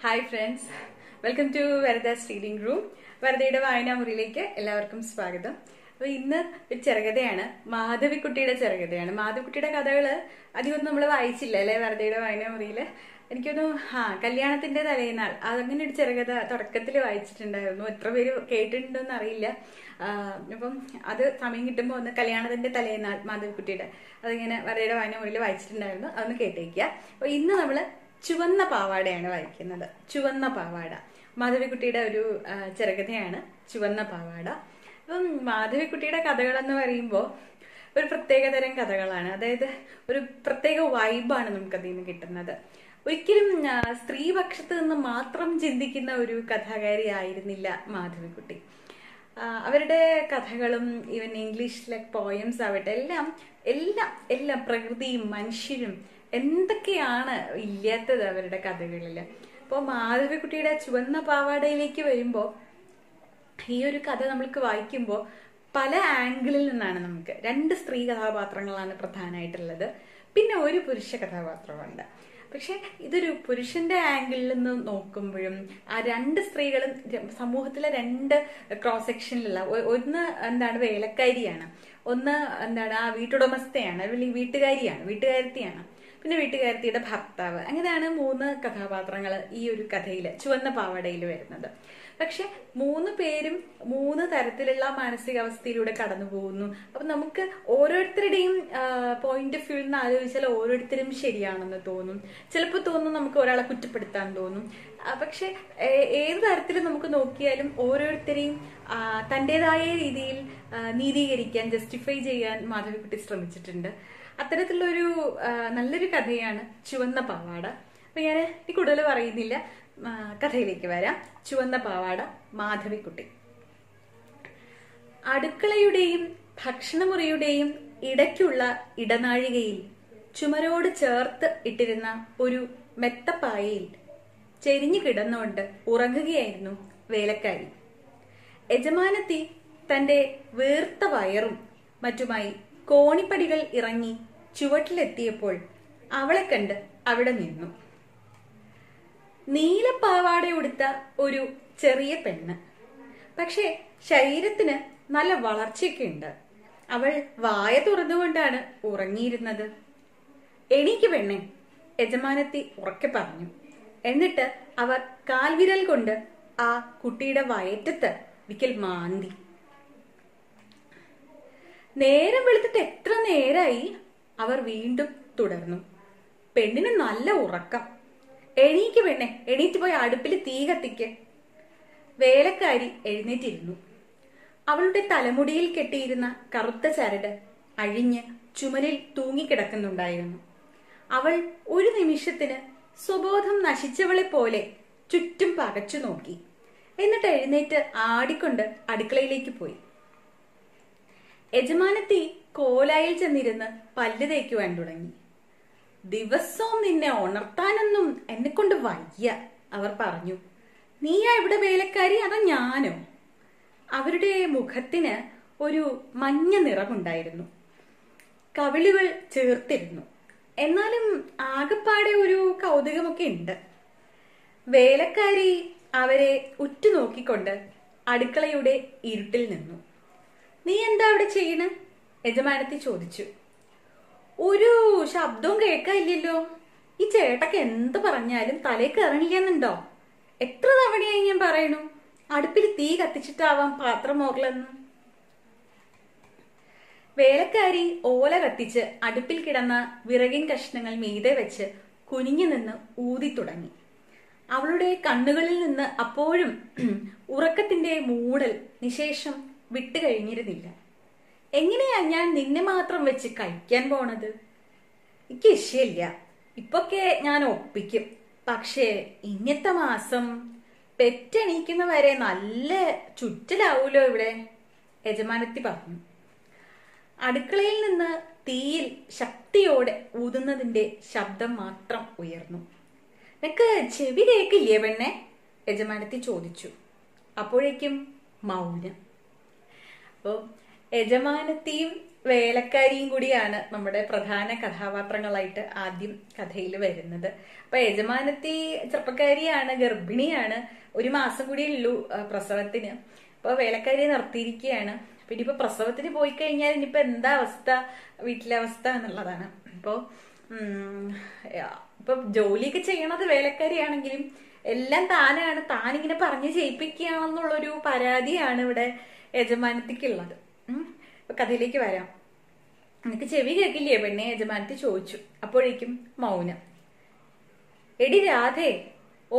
Hi friends welcome to Varada's reading room വരദയുടെ വായനാമുറിയിലേക്ക് എല്ലാവർക്കും സ്വാഗതം അപ്പോൾ ഇന്ന് ഒരു ചെറുകഥയാണ് മാധവിക്കുട്ടിയുടെ ചെറുകഥയാണ് മാധവിക്കുട്ടിയുടെ കഥകൾ അധികമൊന്നും നമ്മൾ വായിച്ചില്ല അല്ലേ വരദയുടെ വായനാമുറിയിൽ എനിക്കൊന്ന് ആ കല്യാണത്തിന്റെ തലേനാൾ അതങ്ങനെ ഒരു ചെറുകഥ തുടക്കത്തിൽ വായിച്ചിട്ടുണ്ടായിരുന്നു എത്ര പേര് കേട്ടിട്ടുണ്ടോന്ന് അറിയില്ല ആ, അപ്പം അത് സമയം കിട്ടുമ്പോൾ ഒന്ന് കല്യാണത്തിന്റെ തലേനാൾ മാധവിക്കുട്ടിയുടെ അതിങ്ങനെ വരദയുടെ വായനാമുറിയിൽ വായിച്ചിട്ടുണ്ടായിരുന്നു അതൊന്ന് കേട്ടേക്കുക അപ്പോൾ ഇന്ന് നമ്മൾ ചുവന്ന പാവാടയാണ് വായിക്കുന്നത് ചുവന്ന പാവാട മാധവിക്കുട്ടിയുടെ ഒരു ആ, ചെറുകഥയാണ് ചുവന്ന പാവാട അപ്പം മാധവിക്കുട്ടിയുടെ കഥകളെന്ന് പറയുമ്പോൾ ഒരു പ്രത്യേകതരം കഥകളാണ് അതായത് ഒരു പ്രത്യേക വൈബാണ് നമുക്ക് അതിൽ നിന്ന് കിട്ടുന്നത് ഒരിക്കലും ആ, സ്ത്രീപക്ഷത്ത് നിന്ന് മാത്രം ചിന്തിക്കുന്ന ഒരു കഥാകാരി ആയിരുന്നില്ല മാധവിക്കുട്ടി ആ, അവരുടെ കഥകളും ഈവൻ ഇംഗ്ലീഷിലെ പോയംസ് ആവട്ടെ എല്ലാം എല്ലാം എല്ലാം പ്രകൃതിയും മനുഷ്യരും എന്തൊക്കെയാണ് ഇല്ലാത്തത് അവരുടെ കഥകളിൽ അപ്പോൾ മാധവിക്കുട്ടിയുടെ ചുവന്ന പാവാടയിലേക്ക് വരുമ്പോൾ ഈ ഒരു കഥ നമ്മൾക്ക് വായിക്കുമ്പോൾ പല ആംഗിളിൽ നിന്നാണ് നമുക്ക് രണ്ട് സ്ത്രീ കഥാപാത്രങ്ങളാണ് പ്രധാനമായിട്ടുള്ളത് പിന്നെ ഒരു പുരുഷ കഥാപാത്രമുണ്ട് പക്ഷെ ഇതൊരു പുരുഷന്റെ ആംഗിളിൽ നിന്ന് നോക്കുമ്പോഴും ആ രണ്ട് സ്ത്രീകളും ര- സമൂഹത്തിലെ രണ്ട് ക്രോസ് സെക്ഷനിലുള്ള ഒ- ഒന്ന് എന്താണ് വേലക്കാരിയാണ് ഒന്ന് എന്താണ് ആ വീട്ടുടമസ്ഥയാണ് അല്ലെങ്കിൽ വീട്ടുകാരിയാണ് വീട്ടുകാരത്തിയാണ് പിന്നെ വീട്ടുകാരത്തിയുടെ ഭർത്താവ് അങ്ങനെയാണ് മൂന്ന് കഥാപാത്രങ്ങൾ ഈ ഒരു കഥയിൽ ചുവന്ന പാവാടയിൽ വരുന്നത് പക്ഷെ മൂന്ന് പേരും മൂന്ന് തരത്തിലുള്ള മാനസികാവസ്ഥയിലൂടെ കടന്നു പോകുന്നു അപ്പൊ നമുക്ക് ഓരോരുത്തരുടെയും പോയിന്റ് ഓഫ് വ്യൂ നിന്ന് ആലോചിച്ചാൽ ഓരോരുത്തരും ശരിയാണെന്ന് തോന്നും ചിലപ്പോൾ തോന്നും നമുക്ക് ഒരാളെ കുറ്റപ്പെടുത്താൻ തോന്നും ആ, പക്ഷെ ഏ- ഏത് തരത്തിൽ നമുക്ക് നോക്കിയാലും ഓരോരുത്തരെയും ആ, തന്റേതായ രീതിയിൽ ആ, നീതീകരിക്കാൻ ജസ്റ്റിഫൈ ചെയ്യാൻ മാധവിക്കുട്ടി ശ്രമിച്ചിട്ടുണ്ട് അത്തരത്തിലുള്ളൊരു ആ, നല്ലൊരു കഥയാണ് ചുവന്ന പാവാട അപ്പൊ ഞാൻ ഈ കൂടുതൽ പറയുന്നില്ല ആ, കഥയിലേക്ക് വരാം ചുവന്ന പാവാട മാധവിക്കുട്ടി അടുക്കളയുടെയും ഭക്ഷണമുറിയുടെയും ഇടയ്ക്കുള്ള ഇടനാഴികയിൽ ചുമരോട് ചേർത്ത് ഇട്ടിരുന്ന ഒരു മെത്തപ്പായയിൽ ചെരിഞ്ഞു കിടന്നുകൊണ്ട് ഉറങ്ങുകയായിരുന്നു വേലക്കാരി യജമാനത്തി തന്റെ വീർത്ത വയറും മറ്റുമായി കോണിപ്പടികൾ ഇറങ്ങി ചുവട്ടിലെത്തിയപ്പോൾ അവളെ കണ്ട് അവിടെ നിന്നു നീലപ്പാവാടയുടുത്ത ഒരു ചെറിയ പെണ്ണ് പക്ഷേ ശരീരത്തിന് നല്ല വളർച്ചയൊക്കെ ഉണ്ട് അവൾ വായ തുറന്നുകൊണ്ടാണ് ഉറങ്ങിയിരുന്നത് എണീക്ക് പെണ്ണെ യജമാനത്തി ഉറക്കെ പറഞ്ഞു എന്നിട്ട് അവർ കാൽവിരൽ കൊണ്ട് ആ കുട്ടിയുടെ വയറ്റത്ത് ഒരിക്കൽ മാന്തി നേരം വെളുത്തിട്ട് എത്ര നേരായി അവർ വീണ്ടും തുടർന്നു പെണ്ണിന് നല്ല ഉറക്കം എണീക്ക് പെണ്ണെ എണീറ്റ് പോയി അടുപ്പിൽ തീ കത്തിക്ക് വേലക്കാരി എഴുന്നേറ്റിരുന്നു അവളുടെ തലമുടിയിൽ കെട്ടിയിരുന്ന കറുത്ത ചരട് അഴിഞ്ഞ് ചുമലിൽ തൂങ്ങിക്കിടക്കുന്നുണ്ടായിരുന്നു അവൾ ഒരു നിമിഷത്തിന് സ്വബോധം നശിച്ചവളെ പോലെ ചുറ്റും പകച്ചു നോക്കി എന്നിട്ട് എഴുന്നേറ്റ് ആടിക്കൊണ്ട് അടുക്കളയിലേക്ക് പോയി യജമാനത്തി കോലായിൽ ചെന്നിരുന്ന് പല്ല് തേക്കുവാൻ തുടങ്ങി ദിവസവും നിന്നെ ഉണർത്താനൊന്നും എന്നെ കൊണ്ട് വയ്യ അവർ പറഞ്ഞു നീയാ ഇവിടെ വേലക്കാരി അതോ ഞാനോ അവരുടെ മുഖത്തിന് ഒരു മഞ്ഞ നിറമുണ്ടായിരുന്നു കവിളുകൾ ചേർത്തിരുന്നു എന്നാലും ആകപ്പാടെ ഒരു കൗതുകമൊക്കെ ഉണ്ട് വേലക്കാരി അവരെ ഉറ്റുനോക്കിക്കൊണ്ട് അടുക്കളയുടെ ഇരുട്ടിൽ നിന്നു നീ എന്താ അവിടെ ചെയ്യണ യജമാനത്തി ചോദിച്ചു ഒരു ശബ്ദവും കേൾക്കാനില്ലല്ലോ ഈ ചേട്ടക്ക് എന്ത് പറഞ്ഞാലും തലേ കയറണില്ലെന്നുണ്ടോ എത്ര തവണയായി ഞാൻ പറയണു അടുപ്പിൽ തീ കത്തിച്ചിട്ടാവാം പാത്രം ഓർലെന്ന് വേലക്കാരി ഓല കത്തിച്ച് അടുപ്പിൽ കിടന്ന വിറകിൻ കഷ്ണങ്ങൾ മീതെ വെച്ച് കുനിഞ്ഞു നിന്ന് ഊതി തുടങ്ങി അവളുടെ കണ്ണുകളിൽ നിന്ന് അപ്പോഴും ഉറക്കത്തിന്റെ മൂടൽ നിശേഷം വിട്ടുകഴിഞ്ഞിരുന്നില്ല എങ്ങനെയാ ഞാൻ നിന്നെ മാത്രം വെച്ച് കഴിക്കാൻ പോണത് എനിക്ക് ഇഷ്ടമില്ല ഇപ്പൊക്കെ ഞാൻ ഒപ്പിക്കും പക്ഷേ ഇന്നത്തെ മാസം പെറ്റെണീക്കുന്ന വരെ നല്ല ചുറ്റലാവൂലോ ഇവിടെ യജമാനത്തി പറഞ്ഞു അടുക്കളയിൽ നിന്ന് തീയിൽ ശക്തിയോടെ ഊതുന്നതിന്റെ ശബ്ദം മാത്രം ഉയർന്നു നിനക്ക് ചെവി കേക്കില്ലേ പെണ്ണെ യജമാനത്തി ചോദിച്ചു അപ്പോഴേക്കും മൗനം അപ്പോൾ യജമാനത്തിയും വേലക്കാരിയും കൂടിയാണ് നമ്മുടെ പ്രധാന കഥാപാത്രങ്ങളായിട്ട് ആദ്യം കഥയിൽ വരുന്നത് അപ്പൊ യജമാനത്തി ചെറുപ്പക്കാരിയാണ് ഗർഭിണിയാണ് ഒരു മാസം കൂടിയേ ഉള്ളൂ ആ, പ്രസവത്തിന് അപ്പൊ വേലക്കാരിയെ നിർത്തിയിരിക്കുകയാണ് അപ്പൊ ഇനിയിപ്പോ പ്രസവത്തിന് പോയി കഴിഞ്ഞാൽ ഇനിയിപ്പോ എന്താ അവസ്ഥ വീട്ടിലെ അവസ്ഥ എന്നുള്ളതാണ് ഇപ്പോ ഉം, ഇപ്പൊ ജോലിയൊക്കെ ചെയ്യണത് വേലക്കാരിയാണെങ്കിലും എല്ലാം താനാണ് താനിങ്ങനെ പറഞ്ഞ് ചെയ്യിപ്പിക്കുകയാണെന്നുള്ളൊരു പരാതിയാണ് ഇവിടെ യജമാനത്തിക്കുള്ളത് ഉം. ഇപ്പൊ കഥയിലേക്ക് വരാം നിനക്ക് ചെവി കേൾക്കില്ലേ പെണ്ണെ യജമാനത്തി ചോദിച്ചു അപ്പോഴേക്കും മൗനം എടി രാധേ ഓ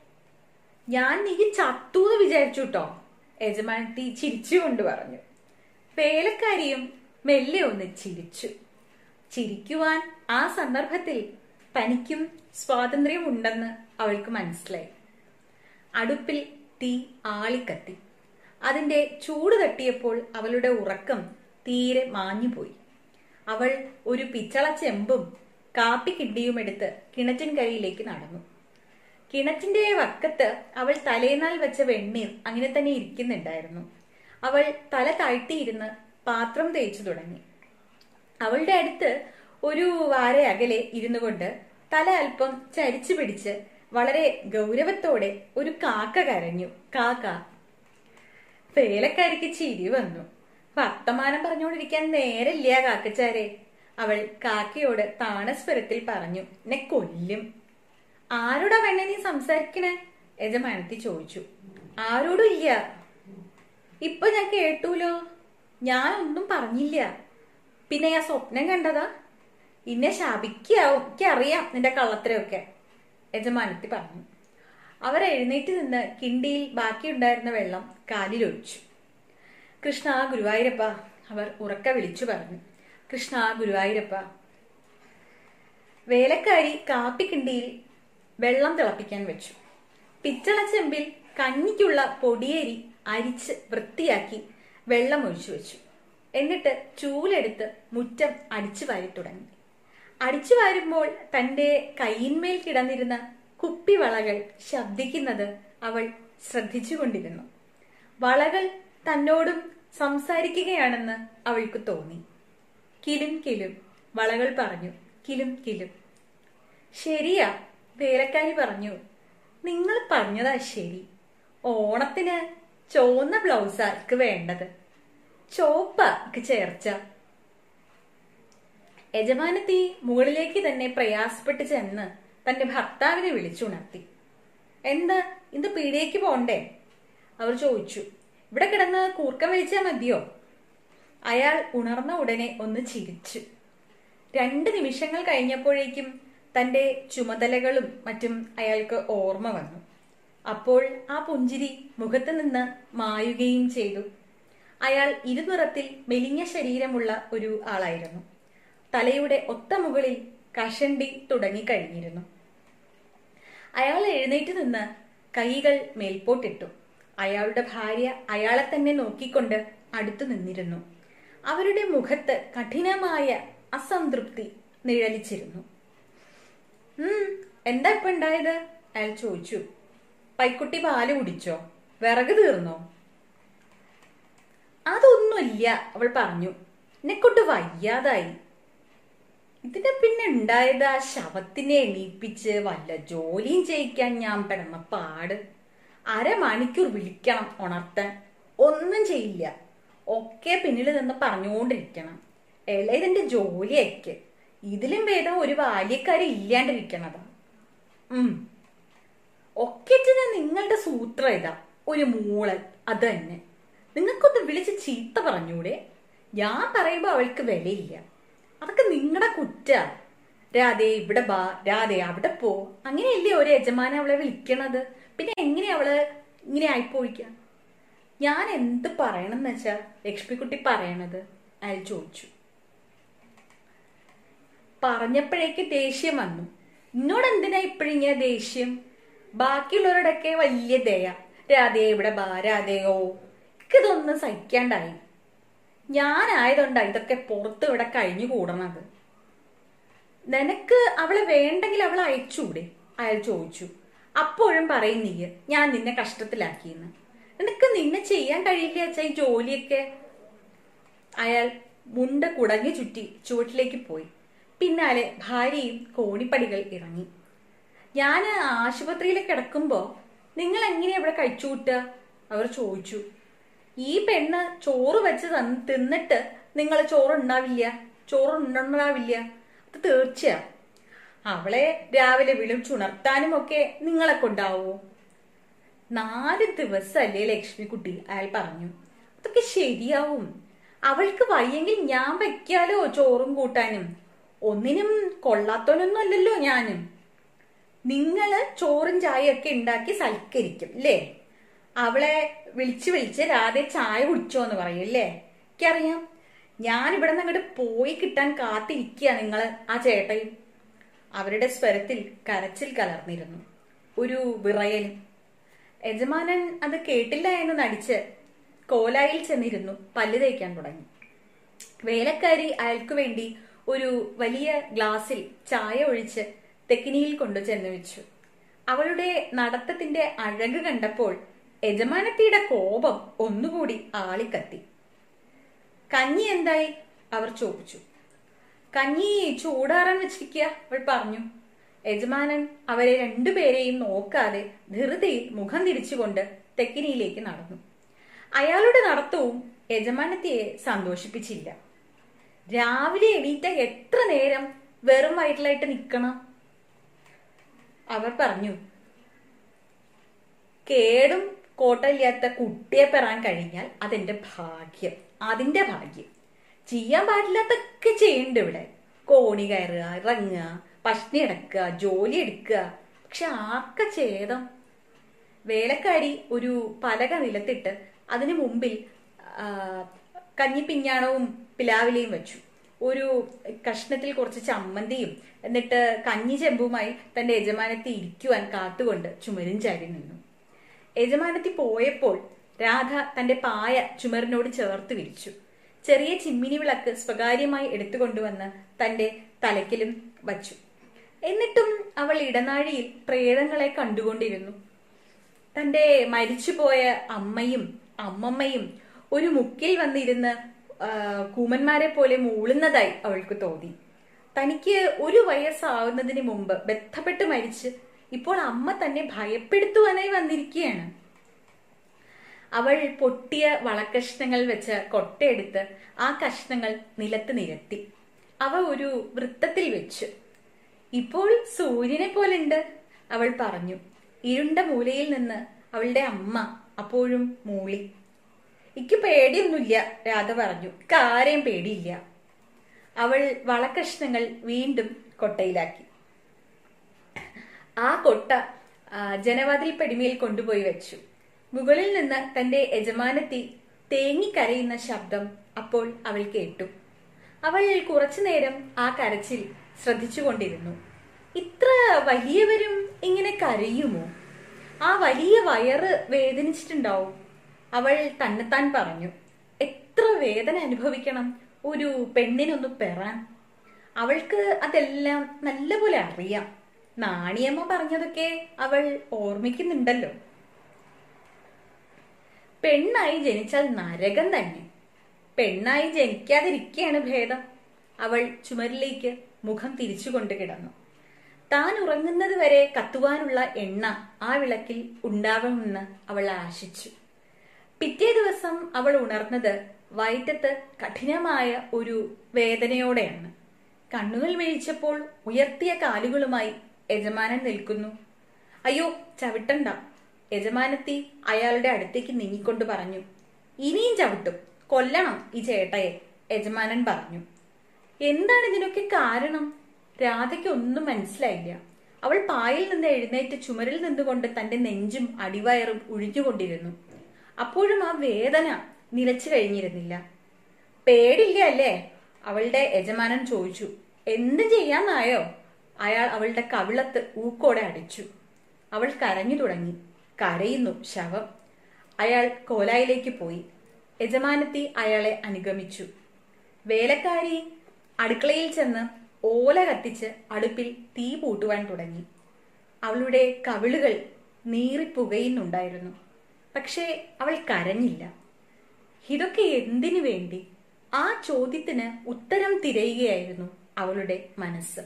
ഞാൻ നീ ചത്തൂന്ന് വിചാരിച്ചു കേട്ടോ യജമാനത്തി ചിരിച്ചുകൊണ്ട് പറഞ്ഞു വേലക്കാരിയും മെല്ലെ ഒന്ന് ചിരിച്ചു ചിരിക്കുവാൻ ആ സന്ദർഭത്തിൽ തനിക്കും സ്വാതന്ത്ര്യമുണ്ടെന്ന് അവൾക്ക് മനസ്സിലായി അടുപ്പിൽ തീ ആളിക്കത്തി അതിന്റെ ചൂട് തട്ടിയപ്പോൾ അവളുടെ ഉറക്കം തീരെ മാഞ്ഞുപോയി അവൾ ഒരു പിച്ചള ചെമ്പും കാപ്പി കിണ്ടിയും എടുത്ത് കിണറ്റിൻകരയിലേക്ക് നടന്നു കിണറ്റിന്റെ വക്കത്ത് അവൾ തലേനാൾ വെച്ച വെണ്ണീർ അങ്ങനെ തന്നെ ഇരിക്കുന്നുണ്ടായിരുന്നു അവൾ തല താഴ്ത്തിയിരുന്ന് പാത്രം തേച്ചു തുടങ്ങി അവളുടെ അടുത്ത് ഒരു വാര അകലെ ഇരുന്നു കൊണ്ട് തല അല്പം ചരിച്ചു പിടിച്ച് വളരെ ഗൗരവത്തോടെ ഒരു കാക്ക കരഞ്ഞു കാക്ക വേലക്കാരിക്ക് ചിരി വന്നു വർത്തമാനം പറഞ്ഞുകൊണ്ടിരിക്കാൻ നേരമില്ല കാക്കച്ചാരെ അവൾ കാക്കയോട് താണസ്വരത്തിൽ പറഞ്ഞു എന്നെ കൊല്ലും ആരോടാ വേണേ നീ സംസാരിക്കണേ യജമാനത്തി ചോദിച്ചു ആരോടും ഇല്ല ഇപ്പൊ ഞാൻ കേട്ടൂലോ ഞാൻ ഒന്നും പറഞ്ഞില്ല പിന്നെ ഞാൻ സ്വപ്നം കണ്ടതാ ഇന്നെ ശാപിക്കാവും എനിക്കറിയാം നിന്റെ കള്ളത്തരമൊക്കെ യജമാനത്തി പറഞ്ഞു അവർ എഴുന്നേറ്റ് നിന്ന് കിണ്ടിയിൽ ബാക്കിയുണ്ടായിരുന്ന വെള്ളം കാലിലൊഴിച്ചു കൃഷ്ണ ഗുരുവായൂരപ്പ അവർ ഉറക്ക വിളിച്ചു പറഞ്ഞു കൃഷ്ണ ഗുരുവായൂരപ്പ വേലക്കാരി കാപ്പിക്കിണ്ടിയിൽ വെള്ളം തിളപ്പിക്കാൻ വെച്ചു പിച്ചള ചെമ്പിൽ കഞ്ഞിക്കുള്ള പൊടിയേരി അരിച്ച് വൃത്തിയാക്കി വെള്ളം ഒഴിച്ചു വെച്ചു എന്നിട്ട് ചൂലെടുത്ത് മുറ്റം അടിച്ചു വാരി തുടങ്ങി അടിച്ചു വാരുമ്പോൾ തന്റെ കൈയിന്മേൽ കിടന്നിരുന്ന കുപ്പിവളകൾ ശബ്ദിക്കുന്നത് അവൾ ശ്രദ്ധിച്ചുകൊണ്ടിരുന്നു വളകൾ തന്നോടും സംസാരിക്കുകയാണെന്ന് അവൾക്ക് തോന്നി കിലും കിലും വളകൾ പറഞ്ഞു കിലും കിലും ശരിയാ വേലക്കാരി പറഞ്ഞു നിങ്ങൾ പറഞ്ഞതാ ശരി ഓണത്തിന് ചുവന്ന ബ്ലൗസാ എനിക്ക് വേണ്ടത് ചോപ്പാ എനിക്ക് ചേർച്ച യജമാനത്തി മുകളിലേക്ക് തന്നെ പ്രയാസപ്പെട്ട് ചെന്ന് തന്റെ ഭർത്താവിനെ വിളിച്ചുണർത്തി എന്താ ഇന്ന് പീടിയേക്ക് പോണ്ടേ അവർ ചോദിച്ചു ഇവിടെ കിടന്ന് കൂർക്കം വലിച്ചാ മതിയോ അയാൾ ഉണർന്ന ഉടനെ ഒന്ന് ചിരിച്ചു രണ്ട് നിമിഷങ്ങൾ കഴിഞ്ഞപ്പോഴേക്കും തന്റെ ചുമതലകളും മറ്റും അയാൾക്ക് ഓർമ്മ വന്നു അപ്പോൾ ആ പുഞ്ചിരി മുഖത്ത് നിന്ന് മായുകയും ചെയ്തു അയാൾ ഇരുനിറത്തിൽ മെലിഞ്ഞ ശരീരമുള്ള ഒരു ആളായിരുന്നു തലയുടെ ഒത്ത മുകളിൽ കഷണ്ടി തുടങ്ങിക്കഴിഞ്ഞിരുന്നു അയാൾ എഴുന്നേറ്റ് നിന്ന് കൈകൾ മേൽപോട്ടിട്ടു അയാളുടെ ഭാര്യ അയാളെ തന്നെ നോക്കിക്കൊണ്ട് അടുത്തു നിന്നിരുന്നു അവരുടെ മുഖത്ത് കഠിനമായ അസംതൃപ്തി നിഴലിച്ചിരുന്നു ഉം എന്താ ഇപ്പൊ ഉണ്ടായത് അയാൾ ചോദിച്ചു പൈക്കുട്ടി പാല് കുടിച്ചോ വിറക് തീർന്നോ അതൊന്നുമില്ല അവൾ പറഞ്ഞു എന്നെക്കൊണ്ട് വയ്യാതായി ഇതിനെ പിന്നെ ഉണ്ടായത് ആ ശവത്തിനെ എണീപ്പിച്ച് വല്ല ജോലിയും ചെയ്യിക്കാൻ ഞാൻ പെടുന്ന പാട് അരമണിക്കൂർ വിളിക്കണം ഉണർത്താൻ ഒന്നും ചെയ്യില്ല ഒക്കെ പിന്നിൽ നിന്ന് പറഞ്ഞുകൊണ്ടിരിക്കണം ഇളയതിന്റെ ജോലി അയക്ക് ഇതിലും ഭേദം ഒരു ബാല്യക്കാരി ഇല്ലാണ്ടിരിക്കണതാ ഉം ഒക്കെ ഞാൻ നിങ്ങളുടെ സൂത്രം ഇതാ ഒരു മൂളൽ അത് തന്നെ നിങ്ങൾക്കൊന്ന് വിളിച്ച് ചീത്ത പറഞ്ഞൂടെ ഞാൻ പറയുമ്പോ അവൾക്ക് വിലയില്ല അതൊക്കെ നിങ്ങളുടെ കുറ്റ രാധേ ഇവിടെ ബാ രാധേ അവിടെ പോ അങ്ങനെയല്ലേ ഒരു യജമാനെ അവളെ വിളിക്കണത് പിന്നെ എങ്ങനെ അവള് ഇങ്ങനെ ആയിപ്പോയിക്ക ഞാൻ എന്ത് പറയണമെന്ന് വെച്ചാ ലക്ഷ്മിക്കുട്ടി പറയണത് അയാൾ ചോദിച്ചു പറഞ്ഞപ്പോഴേക്ക് ദേഷ്യം വന്നു എന്നോട് എന്തിനാ ഇപ്പോഴിങ്ങനെ ദേഷ്യം ബാക്കിയുള്ളവരോടൊക്കെ വലിയ ദയ രാധേ ഇവിടെ ബാ രാധയോ ഇതൊന്നും സഹിക്കാണ്ടായി ഞാനായതുകൊണ്ടാ ഇതൊക്കെ പുറത്ത് ഇവിടെ കഴിഞ്ഞു കൂടണത് നിനക്ക് അവളെ വേണ്ടെങ്കിൽ അവളെ അയച്ചൂടെ അയാൾ ചോദിച്ചു അപ്പോഴും പറയും നീ ഞാൻ നിന്നെ കഷ്ടത്തിലാക്കിയെന്ന് നിനക്ക് നിന്നെ ചെയ്യാൻ കഴിയില്ല അച്ഛാ ഈ ജോലിയൊക്കെ അയാൾ മുണ്ട് കുടഞ്ഞു ചുറ്റി ചുവട്ടിലേക്ക് പോയി പിന്നാലെ ഭാര്യയും കോണിപ്പടികൾ ഇറങ്ങി ഞാൻ ആശുപത്രിയിൽ കിടക്കുമ്പോ നിങ്ങൾ എങ്ങനെയാ ഇവിടെ കഴിച്ചു കൂട്ടുക അവർ ചോദിച്ചു ഈ പെണ്ണ് ചോറ് വെച്ച് തന്ന് തിന്നിട്ട് നിങ്ങൾ ചോറ് ഉണ്ടാവില്ല ചോറ് ഉണ്ടാവില്ല അത് തീർച്ചയാ അവളെ രാവിലെ വിളിച്ചുണർത്താനും ഒക്കെ നിങ്ങളെ കൊണ്ടാവോ നാല് ദിവസമല്ലേ ലക്ഷ്മിക്കുട്ടി അയാൾ പറഞ്ഞു അതൊക്കെ ശരിയാവും അവൾക്ക് വയ്യെങ്കിൽ ഞാൻ വെക്കാലോ ചോറും കൂട്ടാനും ഒന്നിനും കൊള്ളാത്തവനൊന്നും അല്ലല്ലോ ഞാനും നിങ്ങള് ചോറും ചായയൊക്കെ ഉണ്ടാക്കി സൽക്കരിക്കും അല്ലേ അവളെ വിളിച്ച് വിളിച്ച് രാധെ ചായ കുടിച്ചോ എന്ന് പറയും അല്ലേ എനിക്കറിയാം ഞാൻ ഇവിടെ നിന്ന് അങ്ങോട്ട് പോയി കിട്ടാൻ കാത്തിരിക്കുക നിങ്ങള് ആ ചേട്ടയും അവരുടെ സ്വരത്തിൽ കരച്ചിൽ കലർന്നിരുന്നു ഒരു വിറയലും യജമാനൻ അത് കേട്ടില്ല എന്ന് നടിച്ച് കോലായിൽ ചെന്നിരുന്നു പല്ല് തേക്കാൻ തുടങ്ങി വേലക്കാരി അയാൾക്കു വേണ്ടി ഒരു വലിയ ഗ്ലാസ്സിൽ ചായ ഒഴിച്ച് തെക്കിനിയിൽ കൊണ്ടു ചെന്ന് വെച്ചു അവളുടെ നടത്തത്തിന്റെ അഴക് കണ്ടപ്പോൾ യജമാനത്തിയുടെ കോപം ഒന്നുകൂടി ആളിക്കത്തി കഞ്ഞി എന്തായി അവർ ചോദിച്ചു കഞ്ഞി ചൂടാറാൻ വെച്ചിരിക്കുക അവൾ പറഞ്ഞു യജമാനൻ അവരെ രണ്ടുപേരെയും നോക്കാതെ ധൃതിയിൽ മുഖം തിരിച്ചുകൊണ്ട് തെക്കിനിയിലേക്ക് നടന്നു അയാളുടെ നടത്തവും യജമാനത്തിയെ സന്തോഷിപ്പിച്ചില്ല രാവിലെ എണീറ്റ എത്ര നേരം വെറും വയറ്റിലായിട്ട് നിൽക്കണം അവർ പറഞ്ഞു കേടും കോട്ടയില്ലാത്ത കുട്ടിയെ പെറാൻ കഴിഞ്ഞാൽ അതെന്റെ ഭാഗ്യം അതിന്റെ ഭാഗ്യം ചെയ്യാൻ പാടില്ലാത്തൊക്കെ ചെയ്യുന്നുണ്ട് ഇവിടെ കോണി കയറുക ഇറങ്ങുക പഷ്ണി അടക്കുക ജോലി എടുക്കുക പക്ഷെ ആർക്ക ഛേദം വേലക്കാരി ഒരു പലക നിലത്തിട്ട് അതിനു മുമ്പിൽ ആ, കഞ്ഞിപ്പിഞ്ഞാണവും പിലാവിലയും വെച്ചു ഒരു കഷ്ണത്തിൽ കുറച്ച് ചമ്മന്തിയും എന്നിട്ട് കഞ്ഞി ചെമ്പുമായി തന്റെ യജമാനത്തെ ഇരിക്കുവാൻ കാത്തുകൊണ്ട് ചുമരും ചാരി നിന്നു യജമാനത്തി പോയപ്പോൾ രാധ തന്റെ പായ ചുമരിനോട് ചേർത്ത് വിരിച്ചു ചെറിയ ചിമ്മിനി വിളക്ക് സ്വകാര്യമായി എടുത്തുകൊണ്ടുവന്ന് തന്റെ തലയ്ക്കലും വച്ചു എന്നിട്ടും അവൾ ഇടനാഴിയിൽ പ്രേതങ്ങളെ കണ്ടുകൊണ്ടിരുന്നു തന്റെ മരിച്ചുപോയ അമ്മയും അമ്മമ്മയും ഒരു മുക്കിൽ വന്നിരുന്ന് ആ, കൂമന്മാരെ പോലെ മൂളുന്നതായി അവൾക്ക് തോന്നി തനിക്ക് ഒരു വയസ്സാവുന്നതിന് മുമ്പ് ബന്ധപ്പെട്ട് മരിച്ച് ഇപ്പോൾ അമ്മ തന്നെ ഭയപ്പെടുത്തുവാനായി വന്നിരിക്കുകയാണ് അവൾ പൊട്ടിയ വളക്കഷ്ണങ്ങൾ വെച്ച് കൊട്ടയെടുത്ത് ആ കഷ്ണങ്ങൾ നിലത്ത് നിരത്തി അവ ഒരു വൃത്തത്തിൽ വെച്ചു ഇപ്പോൾ സൂര്യനെ പോലുണ്ട് അവൾ പറഞ്ഞു ഇരുണ്ട മൂലയിൽ നിന്ന് അവളുടെ അമ്മ അപ്പോഴും മൂളി ഇക്ക് പേടിയൊന്നുമില്ല രാധ പറഞ്ഞു കാര്യം പേടിയില്ല അവൾ വളക്കഷ്ണങ്ങൾ വീണ്ടും കൊട്ടയിലാക്കി ആ കൊട്ട ആ, ജനവാതിൽ പടിമയിൽ കൊണ്ടുപോയി വെച്ചു മുകളിൽ നിന്ന് തന്റെ യജമാനത്തി തേങ്ങിക്കരയുന്ന ശബ്ദം അപ്പോൾ അവൾ കേട്ടു അവൾ കുറച്ചുനേരം ആ കരച്ചിൽ ശ്രദ്ധിച്ചുകൊണ്ടിരുന്നു ഇത്ര വലിയവരും ഇങ്ങനെ കരയുമോ ആ വലിയ വയറ് വേദനിച്ചിട്ടുണ്ടാവും അവൾ തന്നെത്താൻ പറഞ്ഞു എത്ര വേദന അനുഭവിക്കണം ഒരു പെണ്ണിനൊന്ന് പെറാൻ അവൾക്ക് അതെല്ലാം നല്ലപോലെ അറിയാം നാണിയമ്മ പറഞ്ഞതൊക്കെ അവൾ ഓർമ്മിക്കുന്നുണ്ടല്ലോ പെണ്ണായി ജനിച്ചാൽ നരകം തന്നെ പെണ്ണായി ജനിക്കാതിരിക്കുകയാണ് ഭേദം അവൾ ചുമരിലേക്ക് മുഖം തിരിച്ചുകൊണ്ട് കിടന്നു താൻ ഉറങ്ങുന്നത് വരെ കത്തുവാനുള്ള എണ്ണ ആ വിളക്കിൽ ഉണ്ടാവുമെന്ന് അവൾ ആശിച്ചു പിറ്റേ ദിവസം അവൾ ഉണർന്നത് വയറ്റത്ത് കഠിനമായ ഒരു വേദനയോടെയാണ് കണ്ണുകൾ വീഴ്ചപ്പോൾ ഉയർത്തിയ കാലുകളുമായി യജമാനൻ നിൽക്കുന്നു അയ്യോ ചവിട്ടണ്ട യജമാനത്തി അയാളുടെ അടുത്തേക്ക് നീങ്ങിക്കൊണ്ട് പറഞ്ഞു ഇനിയും ചവിട്ടും കൊല്ലണം ഈ ചേട്ടയെ യജമാനൻ പറഞ്ഞു എന്താണ് ഇതിനൊക്കെ കാരണം രാധയ്ക്ക് ഒന്നും മനസ്സിലായില്ല അവൾ പായിൽ നിന്ന് എഴുന്നേറ്റ് ചുമരിൽ നിന്നുകൊണ്ട് തന്റെ നെഞ്ചും അടിവയറും ഒഴിഞ്ഞുകൊണ്ടിരുന്നു അപ്പോഴും ആ വേദന നിലച്ചു കഴിഞ്ഞിരുന്നില്ല പേടില്ല അല്ലേ അവളുടെ യജമാനൻ ചോദിച്ചു എന്ത് ചെയ്യാന്നായോ അയാൾ അവളുടെ കവിളത്ത് ഊക്കോടെ അടിച്ചു അവൾ കരഞ്ഞു തുടങ്ങി കരയുന്നു ശവം അയാൾ കോലായിലേക്ക് പോയി യജമാനത്തി അയാളെ അനുഗമിച്ചു വേലക്കാരി അടുക്കളയിൽ ചെന്ന് ഓല കത്തിച്ച് അടുപ്പിൽ തീ പൂട്ടുവാൻ തുടങ്ങി അവളുടെ കവിളുകൾ നീറിപ്പുകയുന്നുണ്ടായിരുന്നു പക്ഷേ അവൾ കരഞ്ഞില്ല ഇതൊക്കെ എന്തിനു വേണ്ടി ആ ചോദ്യത്തിന് ഉത്തരം തിരയുകയായിരുന്നു അവളുടെ മനസ്സ്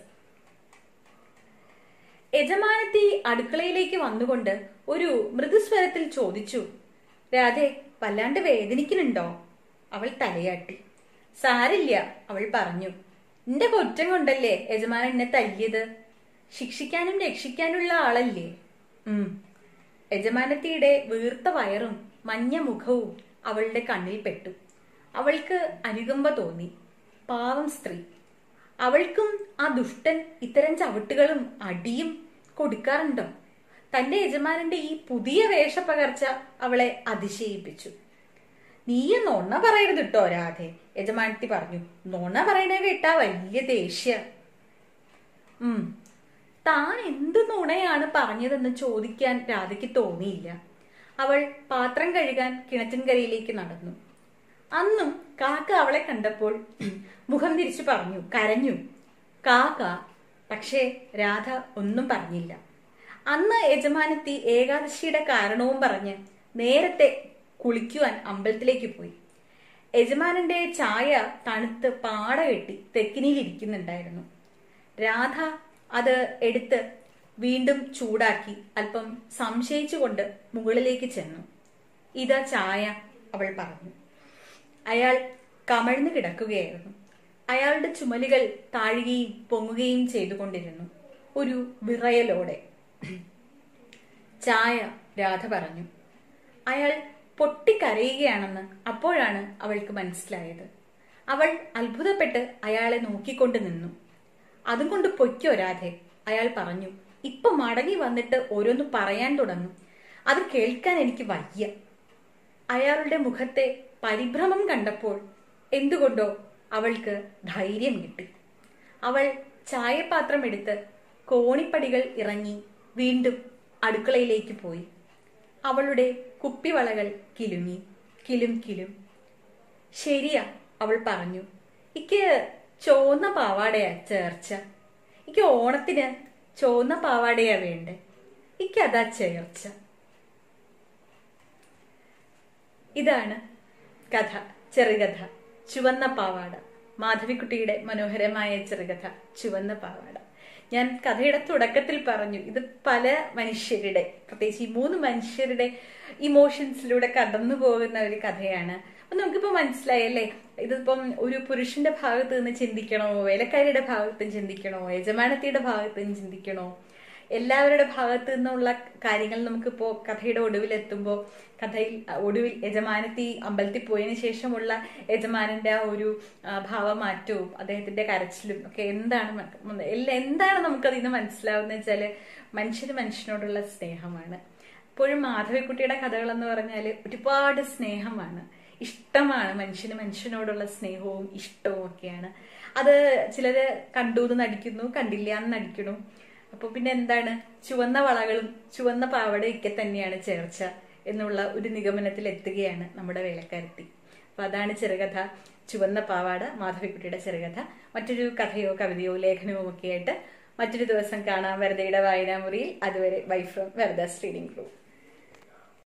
യജമാനത്തി അടുക്കളയിലേക്ക് വന്നുകൊണ്ട് ഒരു മൃദുസ്വരത്തിൽ ചോദിച്ചു രാധെ വല്ലാണ്ട് വേദനിക്കുന്നുണ്ടോ അവൾ തലയാട്ടി സാരില്ല അവൾ പറഞ്ഞു നിന്റെ കുറ്റം കൊണ്ടല്ലേ യജമാനൻ എന്നെ തല്ലിയത് ശിക്ഷിക്കാനും രക്ഷിക്കാനുള്ള ആളല്ലേ ഉം യജമാനത്തിയുടെ വീർത്ത വയറും മഞ്ഞ മുഖവും അവളുടെ കണ്ണിൽ പെട്ടു അവൾക്ക് അനുകമ്പ തോന്നി പാവം സ്ത്രീ അവൾക്കും ആ ദുഷ്ടൻ ഇത്തരം ചവിട്ടുകളും അടിയും കൊടുക്കാറുണ്ടോ തന്റെ യജമാനന്റെ ഈ പുതിയ വേഷപ്പകർച്ച അവളെ അതിശയിപ്പിച്ചു നീയ നൊണ പറയരുത് കേട്ടോ രാധെ യജമാനത്തി പറഞ്ഞു നൊണ പറയണ കേട്ടാ വലിയ ദേഷ്യ ഉം താൻ എന്ത് നുണയാണ് പറഞ്ഞതെന്ന് ചോദിക്കാൻ രാധയ്ക്ക് തോന്നിയില്ല അവൾ പാത്രം കഴുകാൻ കിണറ്റിൻകരയിലേക്ക് നടന്നു അന്നും കാക്ക അവളെ കണ്ടപ്പോൾ മുഖം തിരിച്ചു പറഞ്ഞു കരഞ്ഞു കാക്ക പക്ഷേ രാധ ഒന്നും പറഞ്ഞില്ല അന്ന് യജമാനത്തി ഏകാദശിയുടെ കാരണവും പറഞ്ഞ് നേരത്തെ കുളിക്കുവാൻ അമ്പലത്തിലേക്ക് പോയി യജമാനന്റെ ചായ തണുത്ത് പാട കെട്ടി തെക്കിനിയിലിരിക്കുന്നുണ്ടായിരുന്നു രാധ അത് എടുത്ത് വീണ്ടും ചൂടാക്കി അല്പം സംശയിച്ചുകൊണ്ട് മുകളിലേക്ക് ചെന്നു ഇതാ ചായ അവൾ പറഞ്ഞു അയാൾ കമഴ്ന്നു കിടക്കുകയായിരുന്നു അയാളുടെ ചുമലുകൾ താഴുകയും പൊങ്ങുകയും ചെയ്തുകൊണ്ടിരുന്നു ഒരു വിറയലോടെ ചായ രാധ പറഞ്ഞു അയാൾ പൊട്ടിക്കരയുകയാണെന്ന് അപ്പോഴാണ് അവൾക്ക് മനസ്സിലായത് അവൾ അത്ഭുതപ്പെട്ട് അയാളെ നോക്കിക്കൊണ്ട് നിന്നു അതും കൊണ്ട് പൊയ്ക്കോ രാധെ അയാൾ പറഞ്ഞു ഇപ്പൊ മടങ്ങി വന്നിട്ട് ഓരോന്ന് പറയാൻ തുടങ്ങും അത് കേൾക്കാൻ എനിക്ക് വയ്യ അയാളുടെ മുഖത്തെ പരിഭ്രമം കണ്ടപ്പോൾ എന്തുകൊണ്ടോ അവൾക്ക് ധൈര്യം കിട്ടി അവൾ ചായപാത്രം എടുത്ത് കോണിപ്പടികൾ ഇറങ്ങി വീണ്ടും അടുക്കളയിലേക്ക് പോയി അവളുടെ കുപ്പിവളകൾ കിലുങ്ങി കിലും കിലും ശരിയാ അവൾ പറഞ്ഞു ഇക്ക് ചോന്ന പാവാടയാ ചേർച്ച ഇക്ക് ഓണത്തിന് ചോന്ന പാവാടയാ വേണ്ടേ ഇക്കതാ ചേർച്ച ഇതാണ് കഥ ചെറുകഥ ചുവന്ന പാവാട മാധവിക്കുട്ടിയുടെ മനോഹരമായ ചെറുകഥ ചുവന്ന പാവാട ഞാൻ കഥയുടെ തുടക്കത്തിൽ പറഞ്ഞു ഇത് പല മനുഷ്യരുടെ പ്രത്യേകിച്ച് ഈ മൂന്ന് മനുഷ്യരുടെ ഇമോഷൻസിലൂടെ കടന്നു പോകുന്ന ഒരു കഥയാണ് അപ്പൊ നമുക്കിപ്പോ മനസ്സിലായല്ലേ ഇതിപ്പം ഒരു പുരുഷന്റെ ഭാഗത്ത് നിന്ന് ചിന്തിക്കണോ വേലക്കാരിയുടെ ഭാഗത്ത് നിന്ന് ചിന്തിക്കണോ യജമാനത്തിയുടെ ഭാഗത്ത് നിന്ന് ചിന്തിക്കണോ എല്ലാവരുടെ ഭാഗത്തു നിന്നുള്ള കാര്യങ്ങൾ നമുക്കിപ്പോ കഥയുടെ ഒടുവിൽ എത്തുമ്പോൾ കഥയിൽ ഒടുവിൽ യജമാനത്തി അമ്പലത്തിൽ പോയതിനു ശേഷമുള്ള യജമാനന്റെ ആ ഒരു ആ, ഭാവമാറ്റവും അദ്ദേഹത്തിന്റെ കരച്ചിലും ഒക്കെ എന്താണ് മ- എല്ലാം എന്താണ് നമുക്കതിൽ നിന്ന് മനസ്സിലാവുന്നത് വെച്ചാല് മനുഷ്യന് മനുഷ്യനോടുള്ള സ്നേഹമാണ് ഇപ്പോഴും മാധവിക്കുട്ടിയുടെ കഥകൾ എന്ന് പറഞ്ഞാൽ ഒരുപാട് സ്നേഹമാണ് ഇഷ്ടമാണ് മനുഷ്യന് മനുഷ്യനോടുള്ള സ്നേഹവും ഇഷ്ടവും ഒക്കെയാണ് അത് ചിലര് കണ്ടു എന്ന് നടിക്കുന്നു കണ്ടില്ല എന്ന് നടിക്കണു അപ്പൊ പിന്നെ എന്താണ് ചുവന്ന വളകളും ചുവന്ന പാവടയൊക്കെ തന്നെയാണ് ചേർച്ച എന്നുള്ള ഒരു നിഗമനത്തിൽ എത്തുകയാണ് നമ്മുടെ വേലക്കാരത്തി അപ്പൊ അതാണ് ചെറുകഥ ചുവന്ന പാവാട മാധവിക്കുട്ടിയുടെ ചെറുകഥ മറ്റൊരു കഥയോ കവിതയോ ലേഖനമോ ഒക്കെ ആയിട്ട് മറ്റൊരു ദിവസം കാണാം വെറുതെയുടെ വായനാമുറിയിൽ അതുവരെ bye from Veruthe reading group